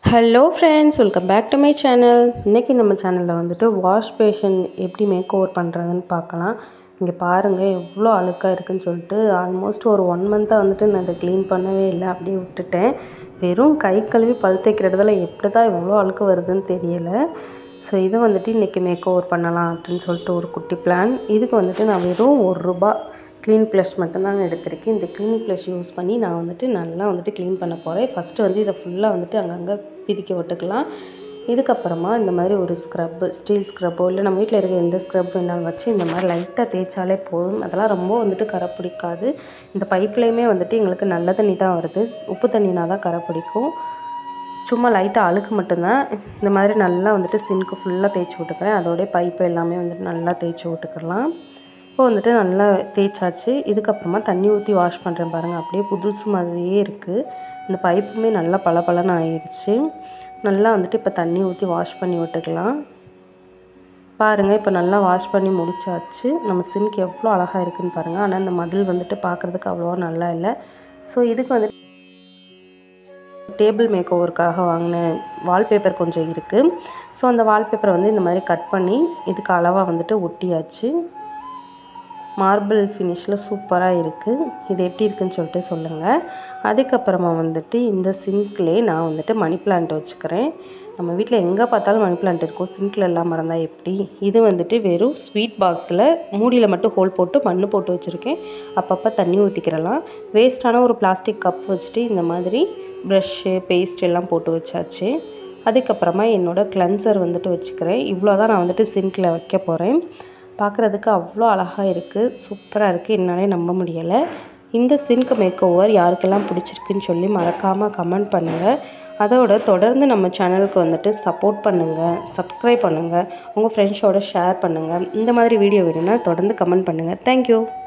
hello friends welcome back to my channel இன்றைக்கி நம்ம சேனலில் வந்துட்டு வாஷ் பேஷன் எப்படி மேக் ஓவர் பண்ணுறதுன்னு பார்க்கலாம் இங்கே பாருங்கள் எவ்வளோ அழுக்காக இருக்குன்னு சொல்லிட்டு ஆல்மோஸ்ட் ஒரு ஒன் மந்த்தாக வந்துட்டு நான் அதை க்ளீன் பண்ணவே இல்லை அப்படியே விட்டுட்டேன் வெறும் கை கழுவி பல் தேய்க்கிற இடத்துல எப்படி தான் இவ்வளோ அழுக்கு வருதுன்னு தெரியலை ஸோ இதை வந்துட்டு இன்றைக்கி மேக் ஓவர் பண்ணலாம் அப்படின்னு சொல்லிட்டு ஒரு குட்டி பிளான் இதுக்கு வந்துட்டு நான் வெறும் ஒரு ரூபா க்ளீன் ப்ளஷ் மட்டும்தான் எடுத்திருக்கேன் இந்த க்ளீனிங் ப்ளஷ் யூஸ் பண்ணி நான் வந்துட்டு நல்லா வந்துட்டு க்ளீன் பண்ண போகிறேன் ஃபஸ்ட்டு வந்து இதை ஃபுல்லாக வந்துட்டு அங்கங்கே பிதிக்க விட்டுக்கலாம் இதுக்கப்புறமா இந்த மாதிரி ஒரு ஸ்க்ரப்பு ஸ்டீல் ஸ்க்ரப்போ இல்லை நம்ம வீட்டில் இருக்க எந்த ஸ்க்ரப் வேணாலும் வச்சு இந்த மாதிரி லைட்டாக தேய்ச்சாலே போதும் அதெல்லாம் ரொம்ப வந்துட்டு கரை பிடிக்காது இந்த பைப்லேயுமே வந்துட்டு எங்களுக்கு நல்ல தண்ணி தான் வருது உப்பு தண்ணினா தான் கரை பிடிக்கும் சும்மா லைட்டாக அழுக்கு மட்டும்தான் இந்த மாதிரி நல்லா வந்துட்டு சிங்க்கு ஃபுல்லாக தேய்ச்சி விட்டுக்கிறேன் அதோடைய பைப்பு எல்லாமே வந்துட்டு நல்லா தேய்ச்சி விட்டுக்கலாம் இப்போ வந்துட்டு நல்லா தேய்ச்சாச்சு இதுக்கப்புறமா தண்ணி ஊற்றி வாஷ் பண்ணுறேன் பாருங்கள் அப்படியே புதுசு மாதிரியே இருக்குது இந்த பைப்புமே நல்லா பளபளன்னு ஆயிடுச்சு நல்லா வந்துட்டு இப்போ தண்ணி ஊற்றி வாஷ் பண்ணி விட்டுக்கலாம் பாருங்கள் இப்போ நல்லா வாஷ் பண்ணி முடிச்சாச்சு நம்ம சிங்க் எவ்வளோ அழகாக இருக்குன்னு பாருங்கள் ஆனால் இந்த மதில் வந்துட்டு பார்க்குறதுக்கு அவ்வளோவா நல்லா இல்லை ஸோ இதுக்கு வந்துட்டு டேபிள் மேக் ஓவருக்காக வாங்கின வால்பேப்பர் கொஞ்சம் இருக்குது ஸோ அந்த வால்பேப்பரை வந்து இந்த மாதிரி கட் பண்ணி இதுக்கு அளவாக வந்துட்டு ஒட்டியாச்சு மார்பிள் ஃபினிஷில் சூப்பராக இருக்குது இது எப்படி இருக்குன்னு சொல்லிட்டு சொல்லுங்கள் அதுக்கப்புறமா வந்துட்டு இந்த சிங்க்லேயே நான் வந்துட்டு மணி பிளான்ட் வச்சுக்கிறேன் நம்ம வீட்டில் எங்கே பார்த்தாலும் மணி பிளான்ட் இருக்கும் சிங்க்கில் எல்லாம் மறந்தால் எப்படி இது வந்துட்டு வெறும் ஸ்வீட் பாக்ஸில் மூடியில் மட்டும் ஹோல் போட்டு மண் போட்டு வச்சுருக்கேன் அப்பப்போ தண்ணி ஊற்றிக்கிறலாம் வேஸ்ட்டான ஒரு பிளாஸ்டிக் கப் வச்சுட்டு இந்த மாதிரி ப்ரஷ்ஷு பேஸ்ட் எல்லாம் போட்டு வச்சாச்சு அதுக்கப்புறமா என்னோடய கிளன்சர் வந்துட்டு வச்சுக்கிறேன் இவ்வளோ தான் நான் வந்துட்டு சிங்க்கில் வைக்க போகிறேன் பார்க்குறதுக்கு அவ்வளோ அழகாக இருக்குது சூப்பராக இருக்குது என்னாலே நம்ப முடியலை இந்த சிங்க் மேக் ஓவர் யாருக்கெல்லாம் பிடிச்சிருக்குன்னு சொல்லி மறக்காமல் கமெண்ட் பண்ணுங்கள் அதோட தொடர்ந்து நம்ம சேனலுக்கு வந்துட்டு சப்போர்ட் பண்ணுங்கள் சப்ஸ்கிரைப் பண்ணுங்கள் உங்கள் ஃப்ரெண்ட்ஸோட ஷேர் பண்ணுங்கள் இந்த மாதிரி வீடியோ வேணும்னா தொடர்ந்து கமெண்ட் பண்ணுங்கள் தேங்க்யூ